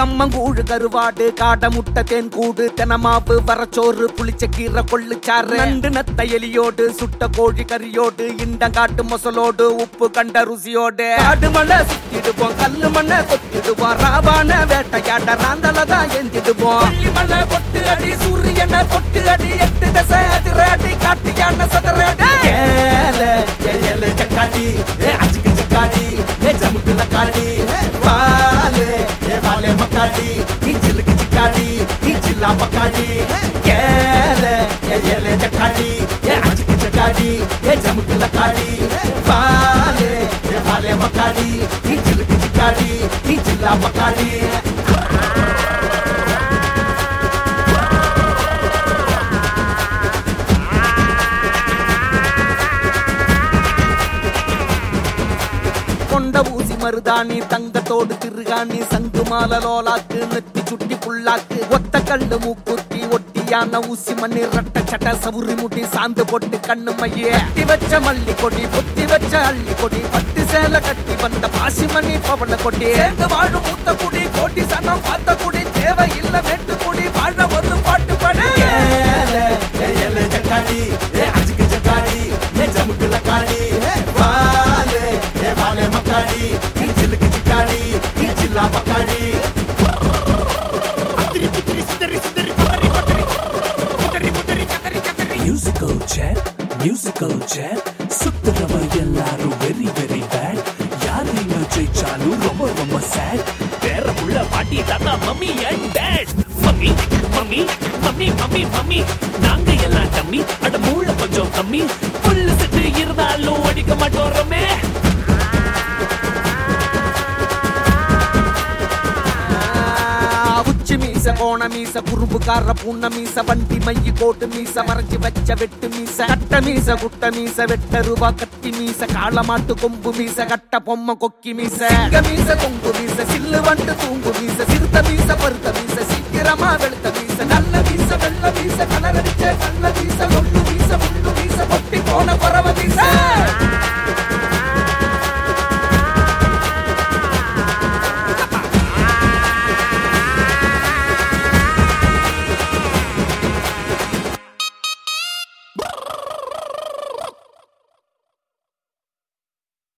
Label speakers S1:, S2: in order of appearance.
S1: கம்மங்கூழு கருவாடு காடை முட்டை தேன் கூடு தெனமாவு வரச்சோறு புளிச்ச கீரை கொள்ளுச்சாறு நண்டு நத்த எலியோடு சுட்ட கோழி கறியோடு இண்டங்காட்டு மொசலோடு உப்பு கண்ட ருசியோடு காடு மலை சுத்திடுவோம் கல்லு மண்ணை கொத்திடுவோம் ராவான வேட்டையாட ராந்தலதான் எந்திடுவோம் பள்ளி மலை கொட்டு அடி சூரியனை கொட்டு அடி எட்டு தசை அதிராடி காட்டு யானை சதறாடி ஏல ஏல சக்காடி ஏ அச்சுக்கு சக்காடி ஏ ஜமுக்குல காடி வாலே ஏ வாலே மக்காடி நீ சில்லுக்கு சிக்காடி நீ சில்லா மக்காடி ஏல ஏ ஏல சக்காடி ஏ அச்சுக்கு சக்காடி ஏ ஜமுக்குல காடி வாலே ஏ வாலே மக்காடி நீ சில்லுக்கு சிக்காடி நீ சில்லா மக்காடி கொண்ட ஊசி மருதாணி தங்கத்தோடு திருகாணி சங்கு மால லோலாக்கு நெத்தி சுட்டி புல்லாக்கு ஒத்த கல்லு மூக்குத்தி ஒட்டியான ஊசி மண்ணி ரட்ட சட்ட சவுரி முட்டி சாந்து போட்டு கண்ணு மையே கட்டி வச்ச மல்லி கொடி பொத்தி வச்ச அள்ளி கொடி பட்டு சேல கட்டி வந்த பாசி மணி பவள கொடி சேர்ந்து வாழும் மூத்த குடி கோட்டி சனம் பார்த்த குடி தேவை இல்ல வேட்டு குடி வாழ ஒரு பாட்டு படி ஜக்காடி ஏ அஜுக்கு ஜக்காடி ஏ ஜமுக்குல காடி வாலே ஏ வாலே மக்காடி நீ சில்லுக்கு சிக்காடி நீ சில்லா மக்காடி
S2: musical chair musical chair சுத்துறவ எல்லாரும் வெரி வெரி பேட் யாரையும் ஜெயிச்சாலும் ரொம்ப ரொம்ப சேட் வேற உள்ள பாட்டி தாத்தா mummy and dad mummy mummy mummy mummy mummy நாங்க எல்லாம் டம்மி அட மூளை கொஞ்சம் கம்மி புல்லு செட்டு இருந்தாலும் அடிக்க மாட்டோறமே
S1: உச்சி மீச கோண மீச குறும்புக்கார பூண்ண மீச வண்டி மைய கோட்டு மீச மறைச்சு வச்ச வெட்டு மீச கட்ட மீச குட்ட மீச வெட்ட ரூபா கத்தி மீச காளமாட்டு கொம்பு மீச கட்ட பொம்மை கொக்கி மீச சிங்க மீச கொங்கு மீச சில்லு வண்டு தூங்கு மீச சிறுத்த மீச பருத்த மீச சீக்கிரமா வெளுத்த மீச நல்ல மீச வெள்ள மீச கலரடிச்ச நல்ல மீச ஒண்ணு மீச முள்ளு மீச பொட்டி போன பறவ மீச